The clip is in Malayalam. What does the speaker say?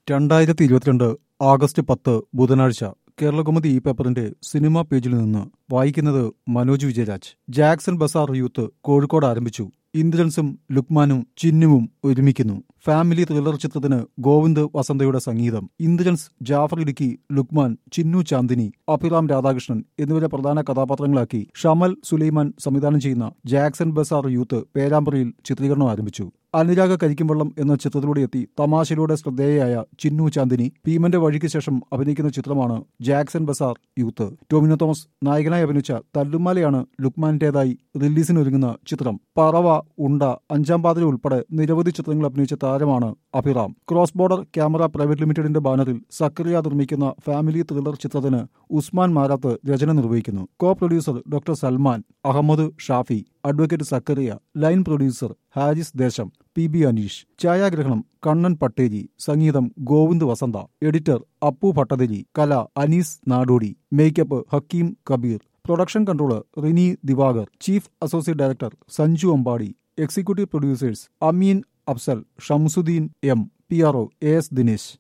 രണ്ടായിരത്തി ഇരുപത്തിരണ്ട് ആഗസ്റ്റ് പത്ത് ബുധനാഴ്ച കേരളകൗമുദി ഈ പേപ്പറിന്റെ സിനിമാ പേജിൽ നിന്ന് വായിക്കുന്നത് മനോജ് വിജയരാജ് ജാക്സൺ ബസാർ യൂത്ത് കോഴിക്കോട് ആരംഭിച്ചു ഇന്ദ്രൻസും ലുക്മാനും ചിന്നുവും ഒരുമിക്കുന്നു ഫാമിലി ത്രില്ലർ ചിത്രത്തിന് ഗോവിന്ദ് വസന്തയുടെ സംഗീതം ഇന്ദ്രൻസ് ജാഫർ ഇടുക്കി ലുക്മാൻ ചിന്നു ചാന്ദിനി അഭിറാം രാധാകൃഷ്ണൻ എന്നിവരെ പ്രധാന കഥാപാത്രങ്ങളാക്കി ഷമൽ സുലൈമാൻ സംവിധാനം ചെയ്യുന്ന ജാക്സൺ ബസാർ യൂത്ത് പേരാമ്പ്രയിൽ ചിത്രീകരണം ആരംഭിച്ചു അനുരാഗ കരിക്കുംവെള്ളം എന്ന ചിത്രത്തിലൂടെ എത്തി തമാശയിലൂടെ ശ്രദ്ധേയയായ ചിന്നു ചാന്ദിനി ഭീമന്റെ വഴിക്ക് ശേഷം അഭിനയിക്കുന്ന ചിത്രമാണ് ജാക്സൺ ബസാർ യൂത്ത് ടോമിനോ തോമസ് നായകനായി അഭിനയിച്ച തല്ലുമാലയാണ് ലുക്മാന്റേതായി റിലീസിനൊരുങ്ങുന്ന ചിത്രം പറവ ഉണ്ട അഞ്ചാം പാതിര ഉൾപ്പെടെ നിരവധി ചിത്രങ്ങൾ അഭിനയിച്ച താരമാണ് Abhiram cross border camera private ലിമിറ്റഡിന്റെ ബാനറിൽ സക്രിയ നിർമ്മിക്കുന്ന ഫാമിലി ത്രില്ലർ ചിത്രത്തിന് ഉസ്മാൻ മാരാത്ത് രചന നിർവഹിക്കുന്നു co producer doctor Salman Ahammed Shafi advocate Zakariya line producer Haris Desam P B Aneesh ഛായാഗ്രഹണം കണ്ണൻ പട്ടേരി സംഗീതം ഗോവിന്ദ് വസന്ത എഡിറ്റർ അപ്പു ഭട്ടതിരി കല Anees Nadodi makeup Hakeem Kabeer production controller Rini Divakar chief associate director Sanju Ambadi executive producers Ameen Afsal Shamsuddeen M P R O A S Dinesh